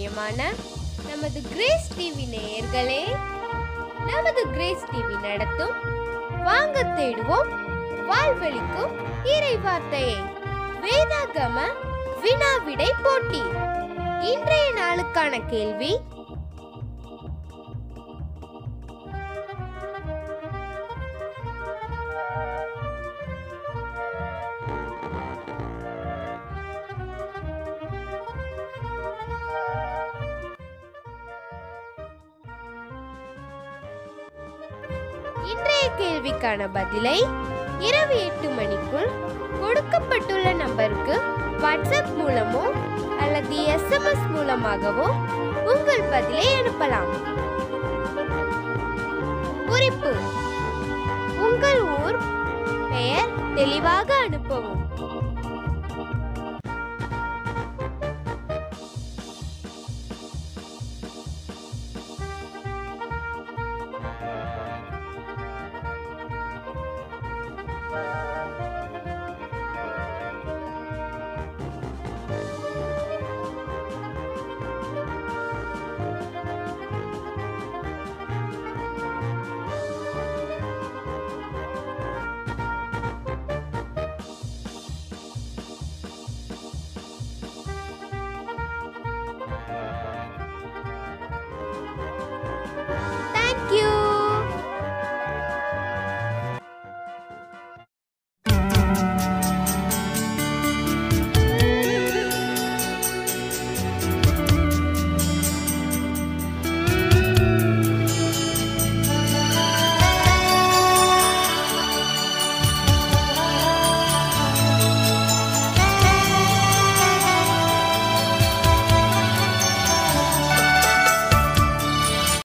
பிரியமான நமது grace TV நேயர்களே நமது கிரேஸ் டிவி நடத்தும் வாங்க தேடுவோம் வாழ்வழிக்கும் இறை வார்த்தையை வேதாகம வினா விடை போட்டி இன்றைய நாளுக்கான கேள்வி இன்றைய கேள்விக்கான பதிலை இரவு எட்டு மணிக்குள் கொடுக்கப்பட்டுள்ள நம்பருக்கு வாட்ஸ்அப் மூலமோ அல்லது எஸ்எம்எஸ் மூலமாகவோ உங்கள் பதிலை அனுப்பலாம் குறிப்பு உங்கள் ஊர் பெயர் தெளிவாக அனுப்பவும்